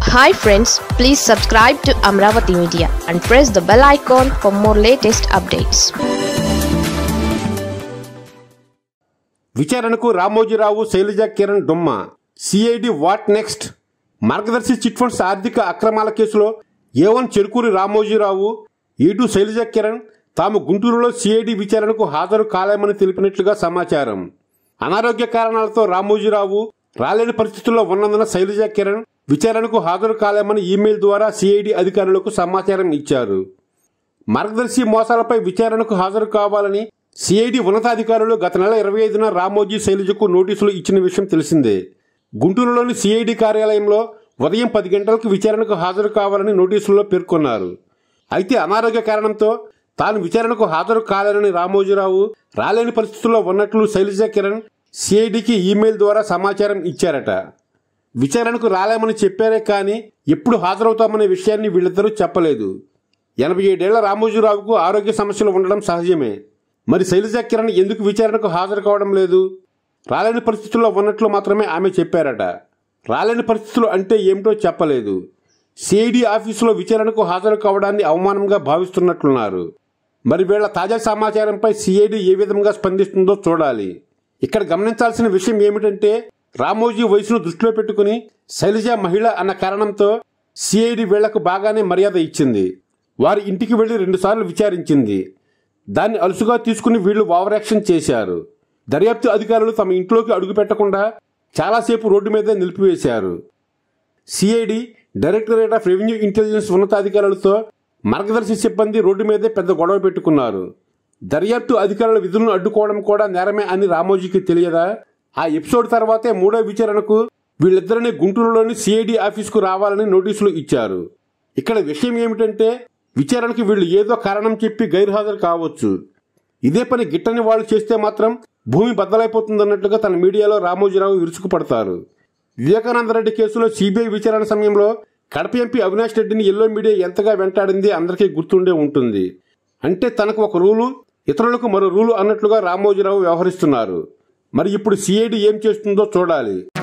hi friends please subscribe to Amaravati media and press the bell icon for more latest updates విచారణకు రామోజీరావు శైలజ కిరణ్ డుమ్మ CID what next Margadarsi chit funds ఆర్థిక అక్రమాల కేసులో A one Cherukuri Ramoji Rao A two Shailaja Kiran తాము గుంటూరులో CID విచారణకు హాజరు కాలేమని తెలిపినట్లుగా సమాచారం అనారోగ్య కారణాలతో రామోజీరావు రాలేని పరిస్థితుల్లో ఉన్నందున శైలజ కిరణ్ విచారణకు హాజరు కాలేమని ఈమెయిల్ ద్వారా సిఐడి అధికారులకు సమాచారం ఇచ్చారు మార్గదర్శి మోసాలపై విచారణకు హాజరు కావాలని సిఐడి ఉన్నతాధికారులు గత నెల ఇరవై ఐదున రామోజీ శైలజకు నోటీసులు ఇచ్చిన విషయం తెలిసిందే గుంటూరులోని సిఐడి కార్యాలయంలో ఉదయం పది గంటలకు విచారణకు హాజరు కావాలని నోటీసుల్లో పేర్కొన్నారు అయితే అనారోగ్య కారణంతో తాను విచారణకు హాజరు కాలేనని రామోజీరావు రాలేని పరిస్థితుల్లో ఉన్నట్లు శైలజ కిరణ్ సిఐడికి ఈమెయిల్ ద్వారా సమాచారం ఇచ్చారట విచారణకు రాలేమని చెప్పారే కానీ ఎప్పుడు హాజరవుతామనే విషయాన్ని వీళ్ళిద్దరూ చెప్పలేదు ఎనభై ఏడేళ్ల రామోజీరావుకు ఆరోగ్య సమస్యలు ఉండడం సహజమే మరి శైలజ కిరణ్ ఎందుకు విచారణకు హాజరు కావడం లేదు రాలేని పరిస్థితుల్లో ఉన్నట్లు మాత్రమే ఆమె చెప్పారట రాలేని పరిస్థితులు అంటే ఏమిటో చెప్పలేదు సిఐడి ఆఫీసులో విచారణకు హాజరు కావడాన్ని అవమానంగా భావిస్తున్నట్లున్నారు మరి వీళ్ల తాజా సమాచారంపై సిఐడి ఏ విధంగా స్పందిస్తుందో చూడాలి ఇక్కడ గమనించాల్సిన విషయం ఏమిటంటే రామోజీ వయసును దృష్టిలో పెట్టుకుని శైలజ మహిళ అన్న కారణంతో సిఐడి వీళ్లకు బాగానే మర్యాద ఇచ్చింది వారి ఇంటికి వెళ్లి రెండుసార్లు విచారించింది దాన్ని అలుసుగా తీసుకుని వీళ్లు ఓవరాక్షన్ చేశారు దర్యాప్తు అధికారులు తమ ఇంట్లోకి అడుగు పెట్టకుండా చాలాసేపు రోడ్డు మీదే నిలిపివేశారు CID directorate of revenue intelligence ఉన్నతాధికారులతో మార్గదర్శి సిబ్బంది రోడ్డు మీదే పెద్ద గొడవ పెట్టుకున్నారు దర్యాప్తు అధికారుల విధులను అడ్డుకోవడం కూడా నేరమే అని రామోజీకి తెలియదా ఆ ఎపిసోడ్ తర్వాతే మూడో విచారణకు వీళ్ళిద్దరిని గుంటూరులోని సిఐడి ఆఫీసుకు రావాలని నోటీసులు ఇచ్చారు ఇక్కడ విషయం ఏమిటంటే విచారణకు వీళ్ళు ఏదో కారణం చెప్పి గైర్హాజరు కావచ్చు ఇదే పని గిట్టని వాళ్ళు చేస్తే మాత్రం భూమి బద్దలైపోతుందన్నట్లుగా తన మీడియాలో రామోజీరావు విరుచుకుపడతారు వివేకానందరెడ్డి కేసులో సిబిఐ విచారణ సమయంలో కడప ఎంపీ అవినాష్ రెడ్డిని ఎల్లో మీడియా ఎంతగా వెంటాడింది అందరికీ గుర్తుండే ఉంటుంది అంటే తనకు ఒక రూలు ఇతరులకు మరో రూలు అన్నట్లుగా రామోజీరావు వ్యవహరిస్తున్నారు మరి ఇప్పుడు సిఐడి ఏం చేస్తుందో చూడాలి